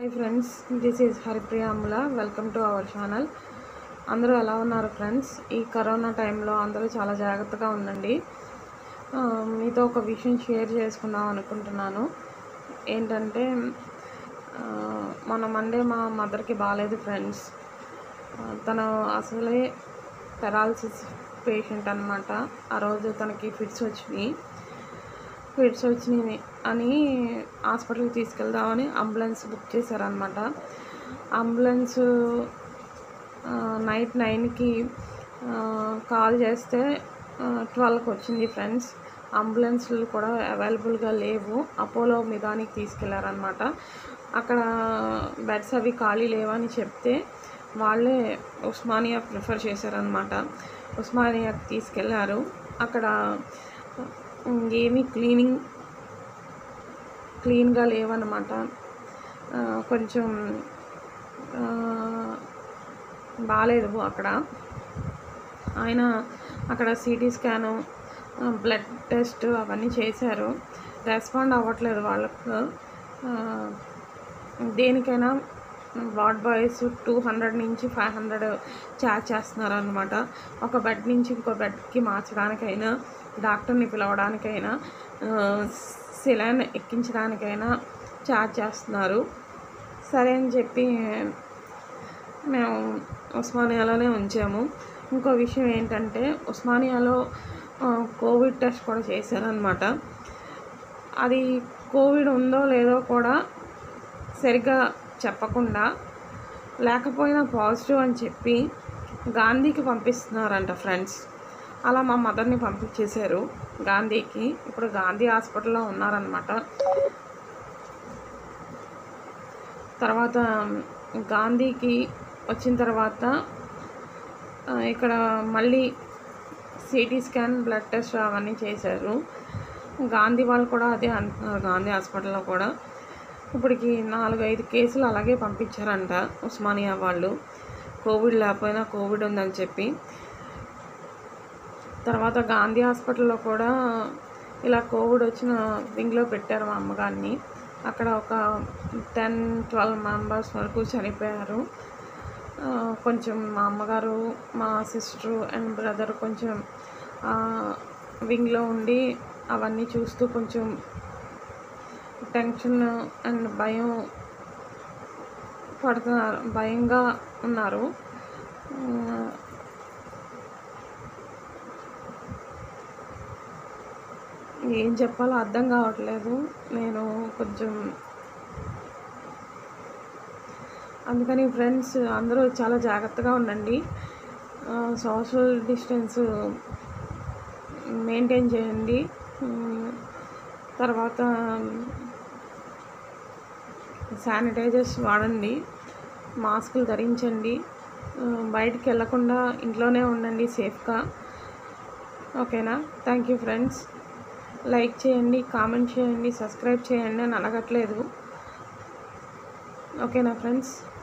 hi friends this is Haripriya Ammula welcome to our channel అందరూ ఎలా ఉన్నారు ఫ్రెండ్స్ ఈ కరోనా టైంలో అందరూ చాలా జాగ్రత్తగా ఉండండి ఆ, మీతో ఒక విషయం షేర్ చేసుకుందాం అనుకుంటున్నాను ఏంటంటే ఆ, మొన్న మండే మా మదర్కి బాగాలేదు ఫ్రెండ్స్ ఆ, తను అసలే పెరాలసిస్ పేషెంట్ అనమాట ఆ రోజు తనకి ఫిట్స్ వచ్చినాయి ఫిట్స్ వచ్చినాయి అని హాస్పిటల్కి తీసుకెళ్దామని అంబులెన్స్ బుక్ చేశారనమాట అంబులెన్స్ ఆ, నైట్ నైన్కి ఆ, కాల్ చేస్తే ట్వెల్వ్కి వచ్చింది ఫ్రెండ్స్ అంబులెన్స్లు కూడా అవైలబుల్గా లేవు అపోలో మిదానికి తీసుకెళ్లారనమాట అక్కడ బెడ్స్ అవి ఖాళీ లేవని చెప్తే వాళ్ళే ఉస్మానియా ప్రిఫర్ చేశారనమాట ఉస్మానియాకి తీసుకెళ్లారు అక్కడ ఏమీ క్లీనింగ్ క్లీన్గా లేవన్నమాట ఆ, కొంచెం ఆ, బాగాలేదు అక్కడ ఆయన అక్కడ సిటీ స్కాను బ్లడ్ టెస్ట్ అవన్నీ చేశారు రెస్పాండ్ అవ్వట్లేదు వాళ్ళకు ఆ, దేనికైనా వార్డ్ బాయ్స్ టూ హండ్రెడ్ నుంచి ఫైవ్ హండ్రెడ్ ఛార్జ్ చేస్తున్నారు అనమాట ఒక బెడ్ నుంచి ఇంకో బెడ్కి మార్చడానికైనా డాక్టర్ని పిలవడానికైనా సిలైన్ ఎక్కించడానికైనా ఛార్జ్ చేస్తున్నారు సరే అని చెప్పి మేము ఉస్మానియాలోనే ఉంచాము ఇంకో విషయం ఏంటంటే ఉస్మానియాలో ఆ, కోవిడ్ టెస్ట్ కూడా చేశారనమాట అది కోవిడ్ ఉందో లేదో కూడా సరిగ్గా చెప్పకుండా లేకపోయినా పాజిటివ్ అని చెప్పి గాంధీకి పంపిస్తున్నారంట ఫ్రెండ్స్ అలా మా మదర్ని పంపించేశారు గాంధీకి ఇప్పుడు గాంధీ హాస్పిటల్లో ఉన్నారనమాట తర్వాత గాంధీకి వచ్చిన తర్వాత ఆ, ఇక్కడ మళ్ళీ సిటీ స్కాన్ బ్లడ్ టెస్ట్ అవన్నీ చేశారు గాంధీ వాళ్ళు కూడా అదే అంటున్నారు గాంధీ హాస్పిటల్లో కూడా ఇప్పటికి నాలుగు ఐదు కేసులు అలాగే పంపించారంట ఉస్మానియా వాళ్ళు కోవిడ్ లేకపోయినా కోవిడ్ ఉందని చెప్పి తర్వాత గాంధీ హాస్పిటల్లో కూడా ఇలా కోవిడ్ వచ్చిన వింగ్లో పెట్టారు మా అమ్మగారిని అక్కడ ఒక టెన్ ట్వెల్వ్ మెంబర్స్ వరకు చనిపోయారు ఆ, కొంచెం మా అమ్మగారు మా సిస్టరు అండ్ బ్రదర్ కొంచెం వింగ్లో ఉండి అవన్నీ చూస్తూ కొంచెం టెన్షన్ అండ్ భయం పడుతున్నారు భయంగా ఉన్నారు ఆ, ఏం చెప్పాలో అర్థం కావట్లేదు నేను కొంచెం అందుకని ఫ్రెండ్స్ అందరూ చాలా జాగ్రత్తగా ఉండండి సోషల్ డిస్టెన్స్ మెయింటైన్ చేయండి ఉమ్, తర్వాత శానిటైజర్స్ వాడండి మాస్కులు ధరించండి ఆ, బయటికి వెళ్ళకుండా ఇంట్లోనే ఉండండి సేఫ్గా ఓకేనా థ్యాంక్ యూ ఫ్రెండ్స్ లైక్ చేయండి కామెంట్ చేయండి సబ్స్క్రైబ్ చేయండి అని అడగట్లేదు ఓకేనా ఫ్రెండ్స్